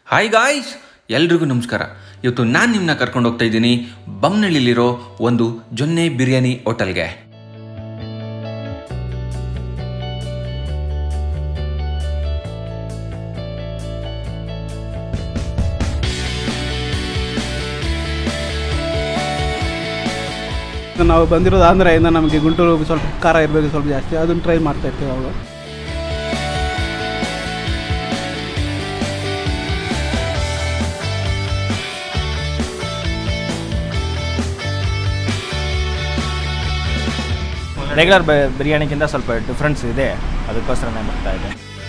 hi guys ಎಲ್ರಿಗೂ ನಮಸ್ಕಾರ ಇವತ್ತು ನಾನು ನಿಮ್ಮನ್ನ ಕರ್ಕೊಂಡು ಹೋಗ್ತಾ ಇದ್ದೀನಿ ಬಮ್ನಳ್ಳಿಲಿರೋ ಒಂದು ಜೊನ್ನೆ ಬಿರಿಯಾನಿ ಹೋಟೆಲ್ಗೆ ನಾವು ಬಂದಿರೋದು ಆಂಧ್ರದಿಂದ ನಮಗೆ ಗುಂಟೂರು ಸ್ವಲ್ಪ ಖಾರ ಇರಬೇಕು ಸ್ವಲ್ಪ ಜಾಸ್ತಿ ಅದನ್ನು ಟ್ರೈ ಮಾಡ್ತಾ ಇರ್ತೀವಿ ಅವಾಗ ರೆಗ್ಯುಲರ್ ಬಿರಿಯಾನಿಗಿಂತ ಸ್ವಲ್ಪ ಡಿಫ್ರೆನ್ಸ್ ಇದೆ ಅದಕ್ಕೋಸ್ಕರನೇ ಬರ್ತಾ ಇದೆ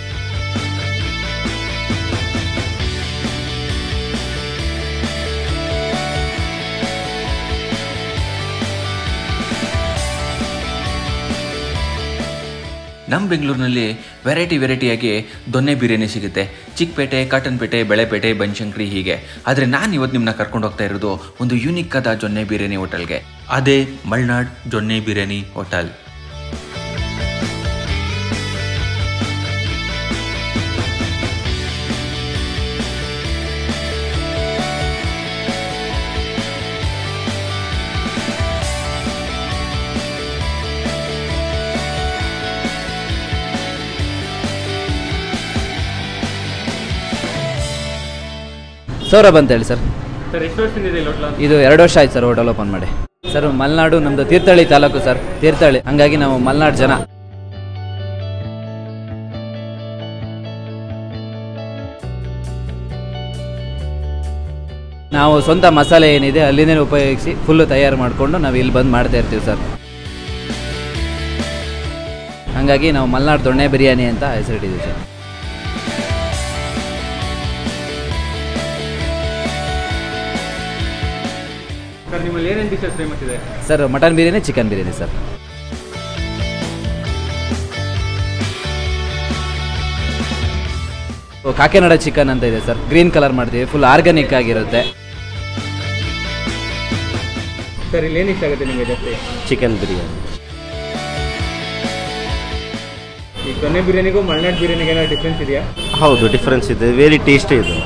ನಮ್ಮ ಬೆಂಗಳೂರಿನಲ್ಲಿ ವೆರೈಟಿ ವೆರೈಟಿಯಾಗಿ ದೊನ್ನೆ ಬಿರಿಯಾನಿ ಸಿಗುತ್ತೆ ಚಿಕ್ಕಪೇಟೆ ಕಾಟನ್ಪೇಟೆ ಬೆಳೆಪೇಟೆ ಬನಶಂಕರಿ ಹೀಗೆ ಆದರೆ ನಾನು ಇವತ್ತು ನಿಮ್ಮನ್ನ ಕರ್ಕೊಂಡು ಹೋಗ್ತಾ ಇರೋದು ಒಂದು ಯೂನಿಕ್ ಆದ ಜೊನ್ನೆ ಬಿರಿಯಾನಿ ಹೋಟೆಲ್ಗೆ ಅದೇ ಮಲ್ನಾಡ್ ಜೊನ್ನೆ ಬಿರಿಯಾನಿ ಹೋಟೆಲ್ ಸೌರಭ್ ಅಂತ ಹೇಳಿ ಸರ್ ಇದು ಎರಡು ವರ್ಷ ಆಯ್ತು ಸರ್ ಹೋಟೆಲ್ ಓಪನ್ ಮಾಡಿ ಸರ್ ಮಲೆನಾಡು ನಮ್ಮದು ತೀರ್ಥಹಳ್ಳಿ ತಾಲೂಕು ಸರ್ ತೀರ್ಥಹಳ್ಳಿ ಹಂಗಾಗಿ ನಾವು ಮಲೆನಾಡು ಜನ ನಾವು ಸ್ವಂತ ಮಸಾಲೆ ಏನಿದೆ ಅಲ್ಲಿಂದೇ ಉಪಯೋಗಿಸಿ ಫುಲ್ಲು ತಯಾರು ಮಾಡಿಕೊಂಡು ನಾವು ಇಲ್ಲಿ ಬಂದು ಮಾಡ್ತಾ ಇರ್ತೀವಿ ಸರ್ ಹಾಗಾಗಿ ನಾವು ಮಲೆನಾಡು ದೊಣ್ಣೆ ಬಿರಿಯಾನಿ ಅಂತ ಹೆಸರಿಟ್ಟಿದ್ದೀವಿ ಸರ್ ಸರ್ ನಿಮ್ಮಲ್ಲಿ ಏನೇನು ಡಿಶಸ್ ಫೇಮಸ್ ಇದೆ sir mutton biryani chicken biryani sir ಓ, ಕಾಕಿನಾಡ ಚಿಕನ್ ಅಂತ ಇದೆ ಸರ್ ಗ್ರೀನ್ ಕಲರ್ ಮಾಡ್ತೀವಿ ಫುಲ್ ಆರ್ಗಾನಿಕ್ ಆಗಿರುತ್ತೆ ಸರ್ ಇಲ್ಲಿ ಏನು ಇಷ್ಟ ಆಗುತ್ತೆ ನಿಮಗೆ ಜಾಸ್ತಿ ಚಿಕನ್ ಬಿರಿಯಾನಿ ಈ ದೊನ್ನೆ ಬಿರಿಯಾನಿಗೂ ಮಲ್ನಾಡ್ ಬಿರಿಯಾನಿಗೆ ಏನಾದ್ರು ಡಿಫ್ರೆನ್ಸ್ ಇದೆಯಾ ಹೌದು ಡಿಫ್ರೆನ್ಸ್ ಇದೆ ವೆರಿ ಟೇಸ್ಟಿ ಇದು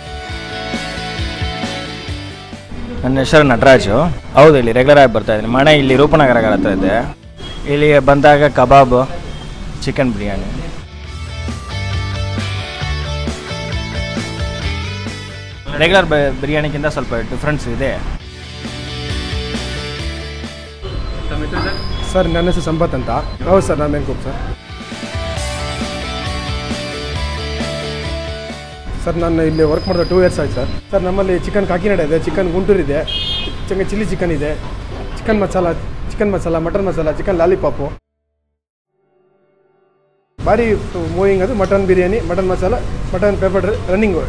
ನನ್ನ ಹೆಸರು ನಟರಾಜು ಹೌದು ಇಲ್ಲಿ ರೆಗ್ಯುಲರ್ ಆಗಿ ಬರ್ತಾ ಇದ್ದೀನಿ ಮನೆ ಇಲ್ಲಿ ರೂಪನಗರ ಹತ್ರ ಇದೆ ಇಲ್ಲಿ ಬಂದಾಗ ಕಬಾಬ್ ಚಿಕನ್ ಬಿರಿಯಾನಿ ರೆಗ್ಯುಲರ್ ಬಿರಿಯಾನಿಗಿಂತ ಸ್ವಲ್ಪ ಡಿಫ್ರೆನ್ಸ್ ಇದೆ ಸರ್ ನನ್ನ ಹೆಸರು ಸಂಪತ್ ಅಂತ ಹೌದು ಸರ್ ನಾನು ಮೆನ್ಕೂಪ್ ಸರ್ ಸರ್ ನಾನು ಇಲ್ಲಿ ವರ್ಕ್ ಮಾಡಿದ ಟೂ ಇಯರ್ಸ್ ಆಯ್ತು ಸರ್ ಸರ್ ನಮ್ಮಲ್ಲಿ ಚಿಕನ್ ಕಾಕಿನಾಡ ಇದೆ ಚಿಕನ್ ಗುಂಟೂರು ಇದೆ ಚಿಕನ್ ಚಿಲ್ಲಿ ಚಿಕನ್ ಇದೆ chicken masala chicken masala mutton masala chicken lollipop ಭಾರಿ ಮೂವಿಂಗ್ ಅದು mutton biryani mutton masala mutton pepper running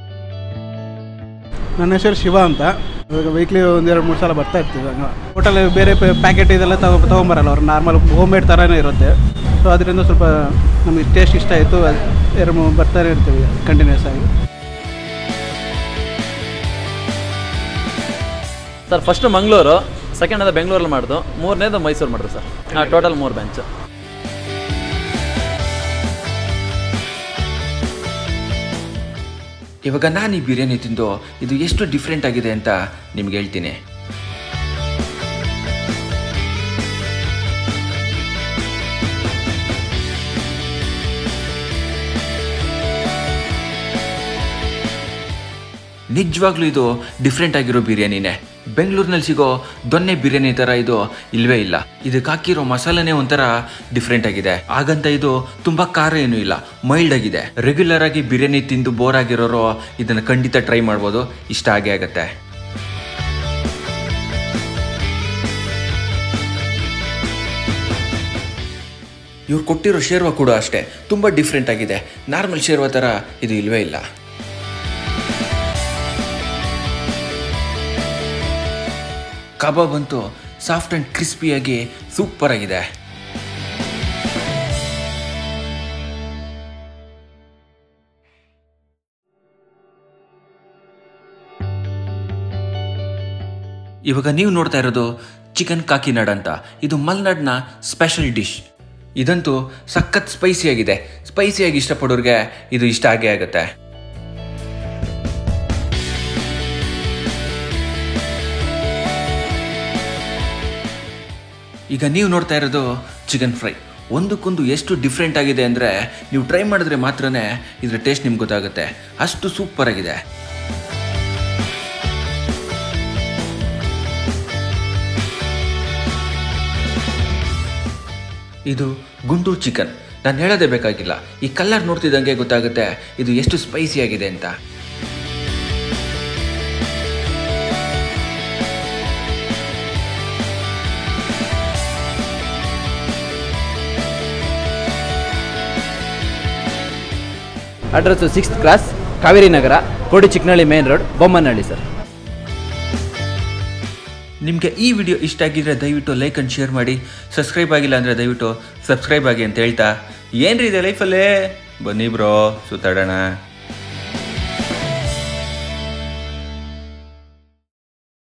ನನ್ನ ಹೆಸರು ಶಿವ ಅಂತ ಇವಾಗ ವೀಕ್ಲಿ ಒಂದೆರಡು ಮೂರು ಸಲ ಬರ್ತಾ ಇರ್ತೀವಿ ಹೋಟೆಲ್ ಬೇರೆ ಪ್ಯಾಕೆಟ್ ಇದೆಲ್ಲ ತಗೊ ತೊಗೊಂಬರಲ್ಲ ಅವ್ರು ನಾರ್ಮಲ್ ಹೋಮ್ ಮೇಡ್ ಥರನೇ ಇರುತ್ತೆ ಸೊ ಅದರಿಂದ ಸ್ವಲ್ಪ ನಮಗೆ ಟೇಸ್ಟ್ ಇಷ್ಟ ಆಯಿತು ಎರಡು ಮೂರು ಬರ್ತಾನೆ ಇರ್ತೀವಿ ಕಂಟಿನ್ಯೂಸ್ ಆಗಿ ಸರ್ ಫಸ್ಟ್ ಮಂಗಳೂರು ಸೆಕೆಂಡ್ ಅದು ಬೆಂಗಳೂರಲ್ಲಿ ಮಾಡಿದ್ದು ಮೂರನೇದು ಮೈಸೂರು ಮಾಡಿದ್ರು ಸರ್ ಹಾಂ ಟೋಟಲ್ ಮೂರು ಬ್ಯಾಂಚ್ ಇವಾಗ ನಾನು ಈ ಬಿರಿಯಾನಿ ತಿಂದು ಇದು ಎಷ್ಟು ಡಿಫ್ರೆಂಟ್ ಆಗಿದೆ ಅಂತ ನಿಮ್ಗೆ ಹೇಳ್ತೀನಿ ನಿಜವಾಗ್ಲೂ ಇದು ಡಿಫ್ರೆಂಟ್ ಆಗಿರೋ ಬಿರಿಯಾನಿನೇ ಬೆಂಗಳೂರಿನಲ್ಲಿ ಸಿಗೋ ದೊನ್ನೆ ಬಿರಿಯಾನಿ ಥರ ಇದು ಇಲ್ವೇ ಇಲ್ಲ ಇದಕ್ಕೆ ಹಾಕಿರೋ ಮಸಾಲೆನೇ ಒಂಥರ ಡಿಫ್ರೆಂಟ್ ಆಗಿದೆ ಹಾಗಂತ ಇದು ತುಂಬಾ ಖಾರ ಏನೂ ಇಲ್ಲ ಮೈಲ್ಡ್ ಆಗಿದೆ ರೆಗ್ಯುಲರ್ ಆಗಿ ಬಿರಿಯಾನಿ ತಿಂದು ಬೋರ್ ಆಗಿರೋರು ಇದನ್ನು ಖಂಡಿತ ಟ್ರೈ ಮಾಡ್ಬೋದು ಇಷ್ಟ ಆಗೇ ಆಗತ್ತೆ ಇವ್ರು ಕೊಟ್ಟಿರೋ ಶೇರ್ವ ಕೂಡ ಅಷ್ಟೇ ತುಂಬ ಡಿಫ್ರೆಂಟ್ ಆಗಿದೆ ನಾರ್ಮಲ್ ಶೇರ್ವ ಥರ ಇದು ಇಲ್ವೇ ಇಲ್ಲ ಕಬಾಬ್ ಅಂತೂ ಸಾಫ್ಟ್ ಆ್ಯಂಡ್ ಕ್ರಿಸ್ಪಿಯಾಗಿ ಸೂಪರ್ ಆಗಿದೆ ಇವಾಗ ನೀವು ನೋಡ್ತಾ ಇರೋದು ಚಿಕನ್ ಕಾಕಿನಾಡ್ ಅಂತ ಇದು ಮಲ್ನಾಡ್ನ ಸ್ಪೆಷಲ್ ಡಿಶ್ ಇದಂತೂ ಸಖತ್ ಸ್ಪೈಸಿಯಾಗಿದೆ ಸ್ಪೈಸಿಯಾಗಿ ಇಷ್ಟಪಡೋರಿಗೆ ಇದು ಇಷ್ಟ ಆಗೇ ಆಗುತ್ತೆ ಈಗ ನೀವು ನೋಡ್ತಾ ಇರೋದು ಚಿಕನ್ ಫ್ರೈ ಒಂದಕ್ಕೊಂದು ಎಷ್ಟು ಡಿಫ್ರೆಂಟ್ ಆಗಿದೆ ಅಂದರೆ ನೀವು ಟ್ರೈ ಮಾಡಿದ್ರೆ ಮಾತ್ರನೇ ಇದ್ರ ಟೇಸ್ಟ್ ನಿಮ್ಗೆ ಗೊತ್ತಾಗುತ್ತೆ ಅಷ್ಟು ಸೂಪರ್ ಆಗಿದೆ ಇದು ಗುಂಟೂರು ಚಿಕನ್ ನಾನು ಹೇಳೋದೇ ಬೇಕಾಗಿಲ್ಲ ಈ ಕಲರ್ ನೋಡ್ತಿದ್ದಂಗೆ ಗೊತ್ತಾಗುತ್ತೆ ಇದು ಎಷ್ಟು ಸ್ಪೈಸಿ ಆಗಿದೆ ಅಂತ address sixth class Kaveri Nagar Kodi Chikkanahalli main road Bommanahalli sir ನಿಮಗೆ ಈ ವಿಡಿಯೋ ಇಷ್ಟ ಆಗಿದ್ರೆ ದಯವಿಟ್ಟು ಲೈಕ್ ಅಂಡ್ ಶೇರ್ ಮಾಡಿ ಸಬ್ಸ್ಕ್ರೈಬ್ ಆಗಿಲ್ಲ ಅಂದರೆ ದಯವಿಟ್ಟು ಸಬ್ಸ್ಕ್ರೈಬ್ ಆಗಿ ಅಂತ ಹೇಳ್ತಾ ಏನ್ರಿ ಇದೆ ಲೈಫಲ್ಲೇ ಬನ್ನಿ ಬ್ರೋ ಸುತ್ತಾಡೋಣ